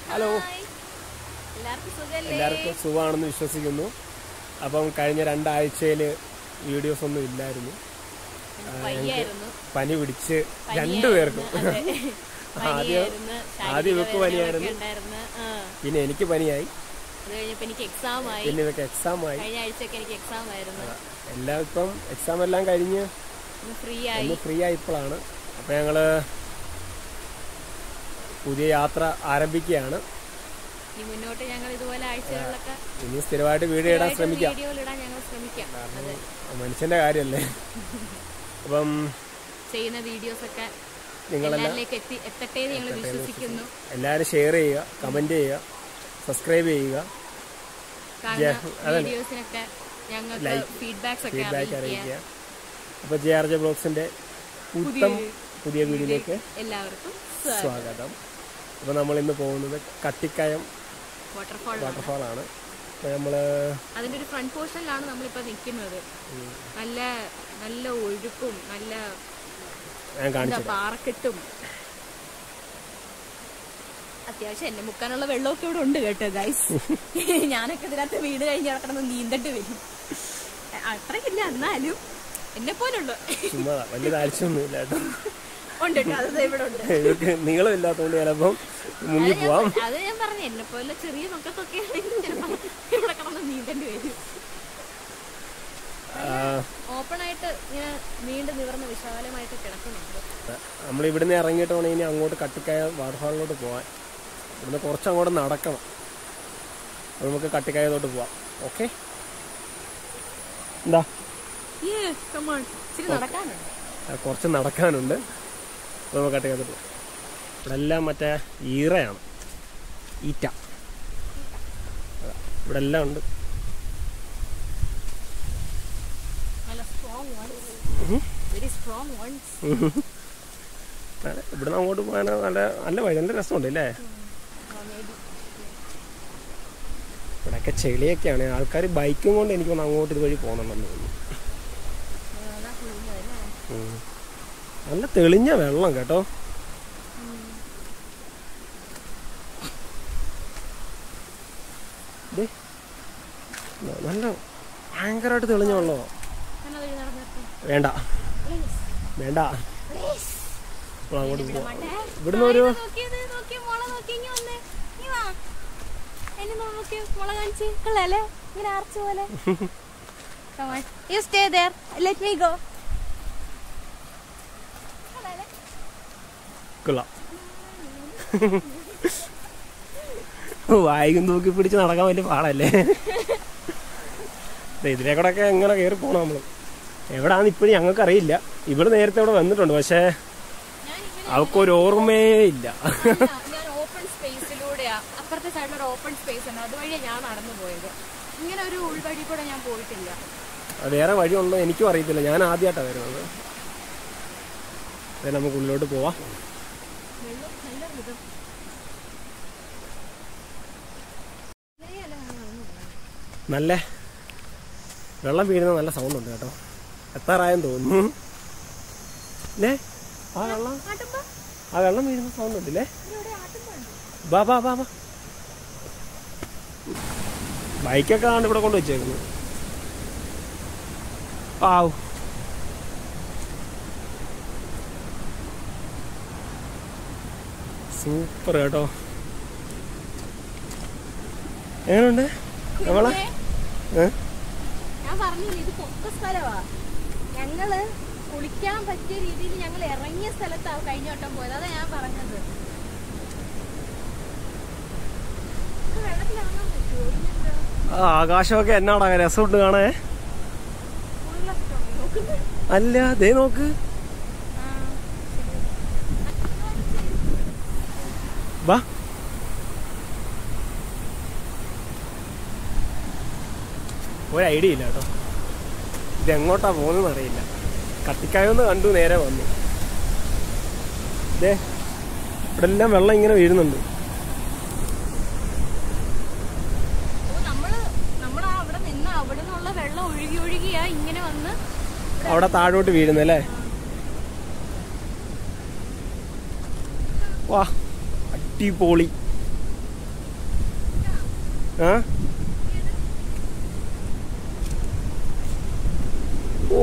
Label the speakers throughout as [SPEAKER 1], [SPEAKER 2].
[SPEAKER 1] Hello
[SPEAKER 2] hi. എല്ലാവർക്കും സുഖല്ലേ
[SPEAKER 1] എല്ലാവർക്കും സുഖമാണെന്ന് വിശ്വസിക്കുന്നു അപ്പം കഴിഞ്ഞ രണ്ടാഴ്ചയിൽ വീഡിയോസ് ഒന്നും ഇല്ലായിരുന്നു
[SPEAKER 2] പയ്യായിരുന്നു
[SPEAKER 1] പനി പിടിച്ച് രണ്ടുപേർക്കും
[SPEAKER 2] അതെ.
[SPEAKER 1] ആദ്യം
[SPEAKER 2] പനിയായിരുന്നു,
[SPEAKER 1] ആദ്യം ഇവക്ക്
[SPEAKER 2] ശാരീരിക
[SPEAKER 1] പനിയായിരുന്നു
[SPEAKER 2] വേദനകളൊക്കെ ഉണ്ടായിരുന്നു. ആ.
[SPEAKER 1] പിന്നെ എനിക്ക് പനിയായി
[SPEAKER 2] അത് കഴിഞ്ഞപ്പോ എനിക്ക് എക്സാം ആയി
[SPEAKER 1] പിന്നെ ഇവക്ക് എക്സാം ആയി
[SPEAKER 2] കഴിഞ്ഞ ആഴ്ചയൊക്കെ എനിക്ക് എക്സാം ആയിരുന്നു
[SPEAKER 1] എല്ലാം ഇപ്പം എക്സാം എല്ലാം കഴിഞ്ഞ്
[SPEAKER 2] ഒന്ന് ഫ്രീ ആയി
[SPEAKER 1] ഒന്ന് ഫ്രീ ആയപ്പോഴാണ് അപ്പം ഞങ്ങള് പുതിയ യാത്ര ആരംഭിക്കുകയാണ്
[SPEAKER 2] ഇനി മുന്നോട്ട് ഞങ്ങൾ ഇതുപോലെ ആഴ്ചകളിലൊക്കെ
[SPEAKER 1] ഇനി സ്ഥിരമായിട്ട് വീഡിയോ ഇടാൻ ശ്രമിക്കാം
[SPEAKER 2] വീഡിയോയിലിടാൻ ഞങ്ങൾ ശ്രമിക്കാം അതെ
[SPEAKER 1] മനുഷ്യന്റെ കാര്യമല്ലേ അപ്പം
[SPEAKER 2] ചെയ്യുന്ന വീഡിയോസ് ഒക്കെ
[SPEAKER 1] നിങ്ങളെല്ലാം
[SPEAKER 2] എല്ലാവരിലേക്ക് എത്തി എത്തട്ടെ എന്ന് ഞങ്ങൾ വിശ്വസിക്കുന്നു
[SPEAKER 1] എല്ലാവരും ഷെയർ ചെയ്യുക കമന്റ് ചെയ്യുക സബ്സ്ക്രൈബ് ചെയ്യുക
[SPEAKER 2] കാണുന്ന വീഡിയോസിനൊക്കെ ഞങ്ങൾക്ക് ഫീഡ്ബാക്സ് ഒക്കെ
[SPEAKER 1] ഫീഡ്ബാക്ക്
[SPEAKER 2] അറിയിക്കുക
[SPEAKER 1] അറിയിക്കുക അപ്പോൾ ജെ ആർ ജെ ബ്ലോഗ്സിന്റെ പുത്തം പുതിയ വീഡിയോയിലേക്ക്
[SPEAKER 2] എല്ലാവർക്കും
[SPEAKER 1] സ്വാഗതം അപ്പോൾ നമ്മൾ ഇന്ന് പോകുന്നത് കട്ടിക്കയം
[SPEAKER 2] വാട്ടർഫാൾ
[SPEAKER 1] വാട്ടർഫാൾ ആണ് അപ്പോൾ നമ്മള്
[SPEAKER 2] അതിന്റെ ഒരു ഫ്രണ്ട് പോർഷനിലാണ് നമ്മളിപ്പോ നിൽക്കുന്നത് നല്ല നല്ല ഒഴുക്കും നല്ല
[SPEAKER 1] ഞാൻ
[SPEAKER 2] എന്താ
[SPEAKER 1] കാണിച്ചു
[SPEAKER 2] പാറക്കെട്ടും അത്യാവശ്യം എന്നെ മുക്കാനുള്ള വെള്ളമൊക്കെ ഇവിടെ ഉണ്ട് കേട്ടോ ഗൈസ് ഞാനൊക്കെ ഇതിനകത്ത് വീട് കഴിഞ്ഞ് കിടക്കണം നീന്തട്ട് വരും അത്രയ്ക്കില്ല എന്നാലും എന്നെ പോലുള്ള
[SPEAKER 1] ചുമ്മാ വലിയ താല്പര്യമൊന്നുമില്ല കേട്ടോ
[SPEAKER 2] ഉണ്ട് കേട്ടോ അത് ദേ ഇവിടെ ഉണ്ട്
[SPEAKER 1] ഇവർക്ക് നീളം ഇല്ലാത്തതുകൊണ്ട് ചിലപ്പം മുങ്ങി
[SPEAKER 2] അത് ഞാൻ
[SPEAKER 1] പോവാം
[SPEAKER 2] അത് ഞാൻ പറഞ്ഞു എന്നെ പോലെ ചെറിയ മക്കൾക്കൊക്കെ ആണെങ്കിൽ ചിലപ്പോൾ ഇവിടെ കിടന്ന് നീന്തേണ്ടി വരും ഓപ്പൺ ആയിട്ട് ഇങ്ങനെ നീണ്ടു നിവർന്ന് വിശാലമായിട്ട് കിടക്കുന്നുണ്ട്
[SPEAKER 1] നമ്മൾ ഇവിടുന്ന് ഇറങ്ങിയിട്ട് വേണം ഇനി അങ്ങോട്ട് കട്ടിക്കായ വാട്ടർഫാളിലോട്ട് പോകാൻ ഇവിടുന്ന് കുറച്ച് അങ്ങോട്ട് നടക്കണം അപ്പോൾ നമുക്ക് കട്ടിക്കായതോട്ട് പോവാം ഓക്കെ എന്താ
[SPEAKER 2] ഇച്ചിരി നടക്കാനുണ്ട്
[SPEAKER 1] ആ, കുറച്ച് നടക്കാനുണ്ട് അപ്പോൾ നമുക്ക് കട്ടിക്കായത്തോട്ട് പോവാം ഇവിടെ എല്ലാം മറ്റേ ഈറയാണ് ഈറ്റ അതാ, ഇവിടെ എല്ലാം ഉണ്ട്
[SPEAKER 2] നല്ല strong ones very strong ones
[SPEAKER 1] അതെ, ഇവിടുന്ന് അങ്ങോട്ട് പോകാൻ നല്ല നല്ല വഴി നല്ല രസമുണ്ട് അല്ലേ ഇവിടെയൊക്കെ ചെളിയൊക്കെയാണ് ആൾക്കാർ ബൈക്കും കൊണ്ട് എനിക്ക് തോന്നുന്നു അങ്ങോട്ട് ഇതുവഴി പോകുന്നുണ്ടെന്ന് തോന്നുന്നു ഉം. നല്ല തെളിഞ്ഞ വെള്ളം കേട്ടോ ദേ, ന- നല്ല ഭയങ്കരമായിട്ട് തെളിഞ്ഞ വെള്ളമോ വേണ്ട വേണ്ട നമ്മൾ അങ്ങോട്ട് പോവാം ഇവിടുന്ന് ഒരു
[SPEAKER 2] You stay there. Let me go.
[SPEAKER 1] കൊള്ളാം വായിക്കും തൂക്കി പിടിച്ച് നടക്കാൻ വലിയ പാടല്ലേ ദേ ഇതിലെ കൂടെ ഒക്കെ എങ്ങനെ കയറി പോണം നമ്മള് എവിടാന്ന് ഇപ്പോഴും ഞങ്ങൾക്ക് അറിയില്ല ഇവിടെ നേരത്തെ ഇവിടെ വന്നിട്ടുണ്ട് പക്ഷേ അവൾക്കൊരു ഓർമ്മയേ ഇല്ല
[SPEAKER 2] ഞാൻ ഓപ്പൺ സ്പേസിലൂടെയാ അപ്പുറത്തെ സൈഡിൽ ഒരു ഓപ്പൺ സ്പേസ് ഉണ്ട് അതുവഴിയാണ് ഞാൻ നടന്നു പോയത് ഇങ്ങനെ ഒരു ഉൾവഴി കൂടെ ഞാൻ പോയിട്ടില്ല
[SPEAKER 1] അത് വേറെ വഴിയുണ്ടോ എനിക്കും അറിയത്തില്ല ഞാൻ ആദ്യമായിട്ടാണ് വരുന്നത് അതെ നമുക്ക് ഉള്ളിലോട്ട് പോവാം
[SPEAKER 2] വെള്ളം നല്ല വിധം
[SPEAKER 1] നല്ല വെള്ളം വീഴുന്ന നല്ല സൗണ്ട് ഉണ്ട് കേട്ടോ എത്താറായെന്ന് തോന്നുന്നു അല്ലേ ആ വെള്ളം
[SPEAKER 2] ആട്ടുമ്പോ
[SPEAKER 1] ആ വെള്ളം വീഴുന്ന സൗണ്ട് ഉണ്ടല്ലേ
[SPEAKER 2] ഇവിടെ ആട്ടുമ്പോ ഉണ്ട്.
[SPEAKER 1] ബാ ബാ ബാ ബാ ബൈക്കൊക്കെ ആണ് ഇവിടെ കൊണ്ട് വെച്ചേക്കുന്നു ആവു സൂപ്പർ കേട്ടോ എങ്ങനെയുണ്ട് നമ്മളെ ഏ?
[SPEAKER 2] ഞാൻ പറഞ്ഞില്ല ഇത് പൊക്ക സ്ഥലമാ ഞങ്ങള് കുളിക്കാൻ പറ്റിയ രീതിയിൽ ഞങ്ങൾ ഇറങ്ങിയ സ്ഥലത്താണ് കഴിഞ്ഞ വട്ടം പോയത് അതാ ഞാൻ പറഞ്ഞത് ഇത് വെള്ളത്തിലിറങ്ങാൻ പറ്റുമോ ഇല്ലെന്തോ?
[SPEAKER 1] ആ ആകാശമൊക്കെ എന്നാടാ രസമുണ്ട് കാണേ
[SPEAKER 2] full ഇഷ്ടമാണ്. നോക്ക്.
[SPEAKER 1] അല്ല ദേ നോക്ക്
[SPEAKER 2] ആ,
[SPEAKER 1] വാ ഒരു ഐഡിയ ഇല്ല കേട്ടോ ഇത് എങ്ങോട്ടാ പോകുന്നതെന്ന് അറിയില്ല കത്തിക്കായൊന്ന് കണ്ടു നേരെ വന്നു ദേ ഇവിടെ എല്ലാം വെള്ളം ഇങ്ങനെ വീഴുന്നുണ്ട്
[SPEAKER 2] ഓ, നമ്മള് നമ്മള് ആ അവിടെ നിന്ന് അവിടെ നിന്നുള്ള വെള്ളം ഒഴുകി ഒഴുകിയാ ഇങ്ങനെ വന്ന്
[SPEAKER 1] അവിടെ താഴോട്ട് വീഴുന്നല്ലേ വാ അടിപൊളി ആ ഓ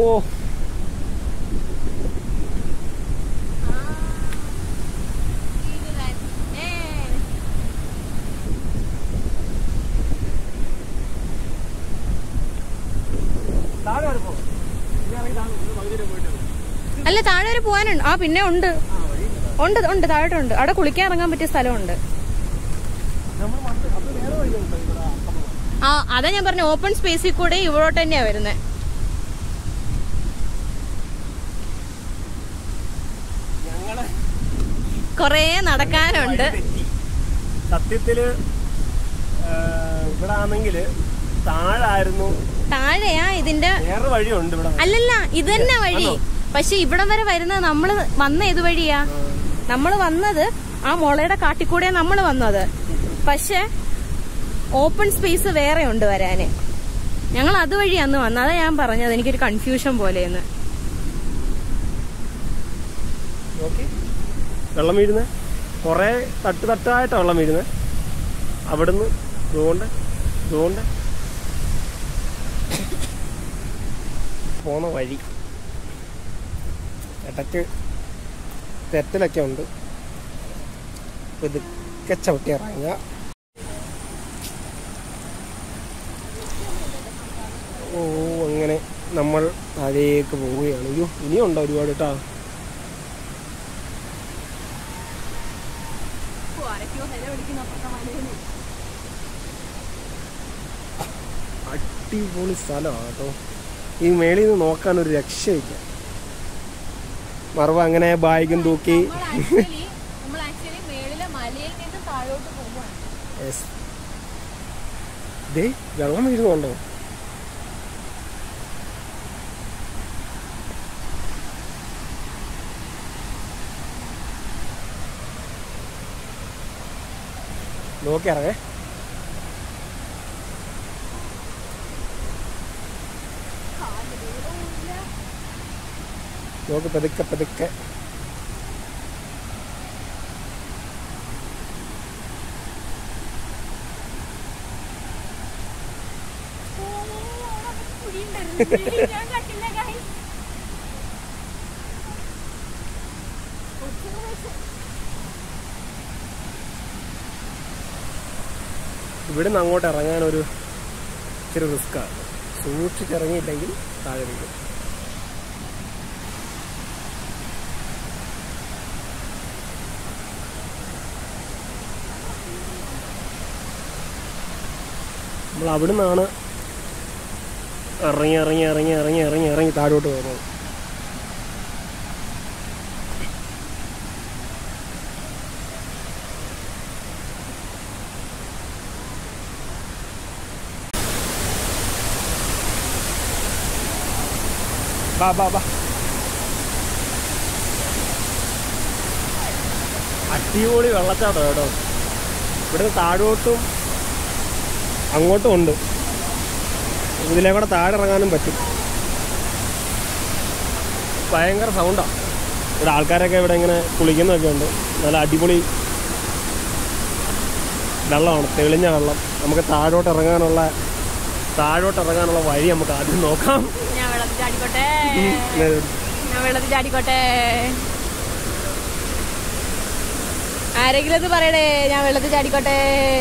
[SPEAKER 1] താഴെ വരെ പോ ഇനി ഇറങ്ങി താഴെ ഇത് പകുതി വരെ പോയിട്ട് വരും.
[SPEAKER 2] അല്ല താഴെ വരെ പോകാനുണ്ട് ആ പിന്നെ ഉണ്ട്
[SPEAKER 1] ആ വഴിയില്ല
[SPEAKER 2] ഉണ്ട് ഉണ്ട് താഴോട്ടുണ്ട് അവിടെ കുളിക്കാൻ ഇറങ്ങാൻ പറ്റിയ സ്ഥലമുണ്ട്
[SPEAKER 1] നമ്മൾ മണ്ട് അത് വേറെ വഴിയുണ്ട് ഇവിടെ അപ്പുറം.
[SPEAKER 2] ആ അതാ ഞാൻ പറഞ്ഞ ഓപ്പൺ സ്പേസിൽ കൂടെ ഇവിടോട്ട് തന്നെയാ വരുന്നത്
[SPEAKER 1] ഞങ്ങള്
[SPEAKER 2] കൊറേ നടക്കാനുണ്ട്
[SPEAKER 1] വഴി തെറ്റി. സത്യത്തില് ആ, ഇവിടെ ആണെങ്കില് താഴായിരുന്നു
[SPEAKER 2] താഴെയാ ഇതിന്റെ
[SPEAKER 1] വേറെ വഴിയുണ്ട് ഇവിടെ
[SPEAKER 2] അല്ലല്ല ഇത് തന്നെ വഴി
[SPEAKER 1] ആണോ?
[SPEAKER 2] പക്ഷെ ഇവിടം വരെ വരുന്നത് നമ്മള് വന്ന ഏത് വഴിയാ നമ്മൾ വന്നത് ആ മുളയുടെ കാട്ടിക്കൂടെ നമ്മൾ വന്നത് പക്ഷെ ഓപ്പൺ സ്പേസ് വേറെ ഉണ്ട് വരാന് ഞങ്ങൾ അതുവഴി അന്ന് വന്നത് അതാ ഞാൻ പറഞ്ഞത് എനിക്കൊരു കൺഫ്യൂഷൻ പോലെയെന്ന്
[SPEAKER 1] നോക്കി വെള്ളം വീഴുന്നേ കുറേ തട്ട് തട്ടായിട്ടാണ് വെള്ളം വീഴുന്നേ അവിടുന്ന് ഇതുകൊണ്ട് ഇതുകൊണ്ട് പോന്ന വഴി ഇടയ്ക്ക് തെറ്റലൊക്കെ ഉണ്ട് ഇതൊക്കെ ചവിട്ടി ഇറങ്ങുക ഓ അങ്ങനെ നമ്മൾ താഴേക്ക് പോവുകയാണ് അയ്യോ ഇനിയുണ്ടോ ഒരുപാട് കേട്ടോ അടിപൊളി സ്ഥലമാണ് കേട്ടോ ഈ മേളിൽ നിന്ന് നോക്കാൻ ഒരു രക്ഷയില്ല മറവ് അങ്ങനെ ബാഗും തൂക്കി
[SPEAKER 2] നമ്മൾ ആക്ച്വലി മേളിലെ മലയിൽ നിന്ന് താഴോട്ട് പോകുവാണ്
[SPEAKER 1] Yes. ദേ വെള്ളം വീഴുന്നുണ്ടോ നോക്കി ഇറങ്ങേ നോക്ക് പതുക്കെ പതുക്കെ
[SPEAKER 2] ഞാൻ കണ്ടില്ല guys.
[SPEAKER 1] ഇവിടെ നിന്ന് അങ്ങോട്ട് ഇറങ്ങാൻ ഒരു ഇച്ചിരി റിസ്ക്കാണ് സൂക്ഷിച്ചിറങ്ങിയില്ലെങ്കിൽ താഴെ വീഴും നമ്മൾ അവിടെ നിന്നാണ് ഇറങ്ങി ഇറങ്ങി ഇറങ്ങി ഇറങ്ങി ഇറങ്ങി ഇറങ്ങി താഴോട്ട് പോകുന്നത് ബാ ബാ ബാ അടിപൊളി വെള്ളച്ചാട്ടം കേട്ടോ ഇവിടുന്ന് താഴോട്ടും അങ്ങോട്ടും ഉണ്ട് ഇതിലേ കൂടെ താഴെ ഇറങ്ങാനും പറ്റും ഭയങ്കര സൗണ്ടാണ് ഇവിടെ ആൾക്കാരൊക്കെ ഇവിടെ ഇങ്ങനെ കുളിക്കുന്നൊക്കെ ഉണ്ട് നല്ല അടിപൊളി വെള്ളമാണ് തെളിഞ്ഞ വെള്ളം നമുക്ക് താഴോട്ട് ഇറങ്ങാനുള്ള താഴോട്ട് ഇറങ്ങാനുള്ള വഴി നമുക്ക് ആദ്യം നോക്കാം
[SPEAKER 2] ഞാൻ വെള്ളത്തിൽ ചാടിക്കോട്ടെ
[SPEAKER 1] ഇങ്ങനെ
[SPEAKER 2] ഞാൻ വെള്ളത്തിൽ ചാടിക്കോട്ടെ ആരെങ്കിലും അത് പറയണേ ഞാൻ വെള്ളത്തിൽ ചാടിക്കോട്ടെ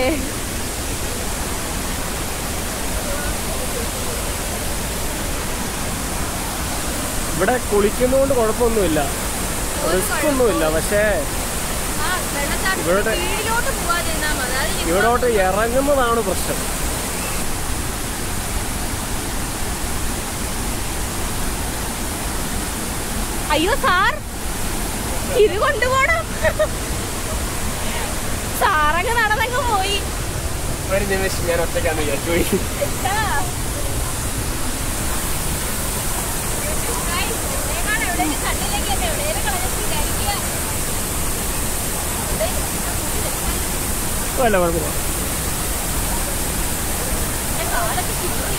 [SPEAKER 1] ഇവിടെ കുളിക്കുന്നതുകൊണ്ട് കുഴപ്പമൊന്നുമില്ല റിസ്ക് ഒന്നുമില്ല പക്ഷേ ഇവിടെ-
[SPEAKER 2] കീഴിലോട്ട് പോവാതിരുന്നാ മതി അത് നിങ്ങൾ-
[SPEAKER 1] ഇവിടോട്ട് ഇറങ്ങുന്നതാണ് പ്രശ്നം
[SPEAKER 2] അയ്യോ സാർ ഇത് കൊണ്ടുപോണം സാറങ്ങ് നടന്നങ്ങ് പോയി
[SPEAKER 1] ഒരു നിമിഷം ഞാൻ ഒറ്റയ്ക്കാന്ന് വിചാരിച്ചു പോയി
[SPEAKER 2] ആ. Guys, എവിടെയെങ്ങാനും എവിടെയെങ്കിലും കണ്ടില്ലെങ്കിൽ എന്നെ എവിടെയെങ്കിലും കളഞ്ഞിട്ട് വിചാരിക്കുക.
[SPEAKER 1] അല്ല കുഴപ്പമില്ല
[SPEAKER 2] എന്റെ കാലൊക്കെ ചുരുങ്ങി.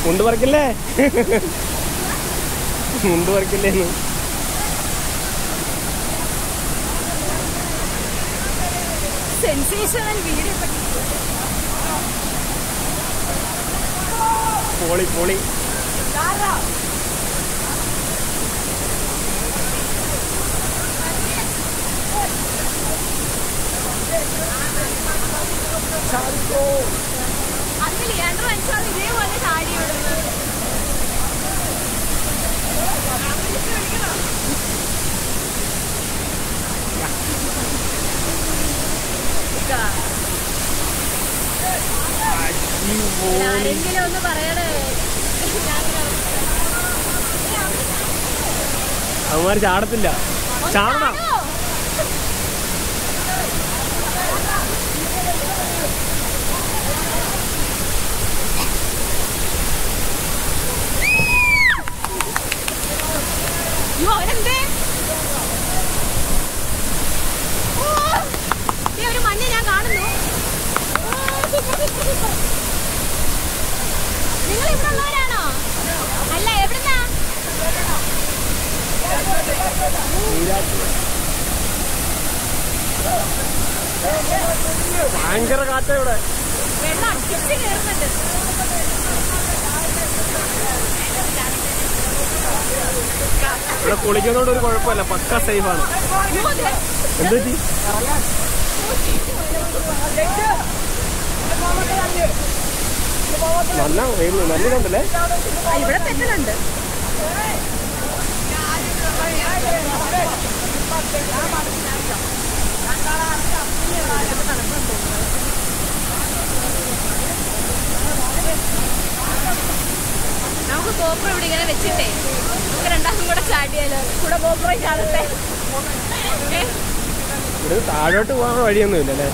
[SPEAKER 1] മുണ്ട് പറിക്കില്ലേ മുണ്ട് പറിക്കില്ലേന്ന്
[SPEAKER 2] സെൻസേഷണൽ വീഡിയോ
[SPEAKER 1] പൊളി പൊളി
[SPEAKER 2] അന്ന് ലിയാണ്ടർ അൻസാർ ഇതേപോലെ ചാടി വിടുന്നത് ആരെങ്കിലും ഒന്ന് പറയണേ
[SPEAKER 1] അവന്മാർ ചാടത്തില്ല ചാടണം
[SPEAKER 2] അയ്യോ അവനെന്തേ ഓ, ദേ ഒരു മഞ്ഞ ഞാൻ കാണുന്നു ഓ, super, super, super. നിങ്ങൾ ഇവിടെ ഉള്ളവരാണോ അല്ല എവിടുന്നാ
[SPEAKER 1] ഭയങ്കര കാറ്റാ ഇവിടെ
[SPEAKER 2] വെള്ളം അടിച്ച് കയറുന്നുണ്ട്
[SPEAKER 1] ഇവിടെ കുളിക്കുന്നതുകൊണ്ട് ഒരു കുഴപ്പമില്ല പക്ക സേഫാണ്
[SPEAKER 2] അയ്യോ, ദേ.
[SPEAKER 1] എന്ത് പറ്റി നല്ല വെയിൽ നല്ല ഇതുണ്ടല്ലേ
[SPEAKER 2] ആ, ഇവിടെ തെറ്റലുണ്ട് നമുക്ക് ഗോപ്രോ ഇവിടെ ഇങ്ങനെ വെച്ചിട്ടേ നമുക്ക് രണ്ടാമതും കൂടെ ചാടിയാലോ കൂടെ ഗോപ്രോ ചാടട്ടെ ഏ?
[SPEAKER 1] ഇവിടെ താഴോട്ട് പോകാൻ വഴിയൊന്നുമില്ല അല്ലേ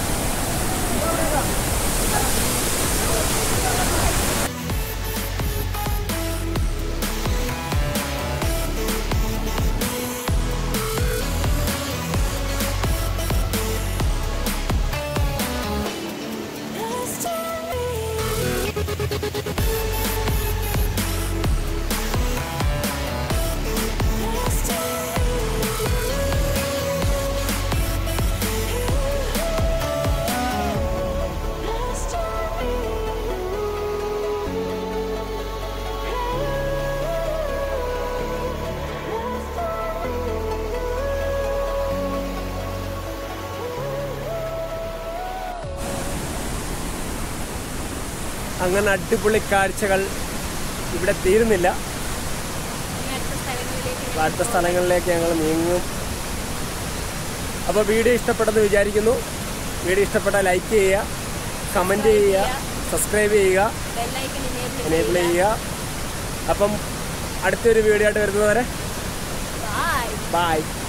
[SPEAKER 1] അങ്ങനെ അടിപൊളി കാഴ്ചകൾ ഇവിടെ തീരുന്നില്ല അടുത്ത സ്ഥലങ്ങളിലേക്ക് ഞങ്ങൾ നീങ്ങും അപ്പോൾ വീഡിയോ ഇഷ്ടപ്പെട്ടെന്ന് വിചാരിക്കുന്നു വീഡിയോ ഇഷ്ടപ്പെട്ടാൽ ലൈക്ക് ചെയ്യുക കമൻറ്റ് ചെയ്യുക സബ്സ്ക്രൈബ് ചെയ്യുക
[SPEAKER 2] ബെല്ലൈക്കൺ enable
[SPEAKER 1] എനേബിൾ ചെയ്യുക അപ്പം അടുത്തൊരു വീഡിയോ ആയിട്ട് വരുന്നതുവരെ
[SPEAKER 2] Bye.
[SPEAKER 1] ബായ്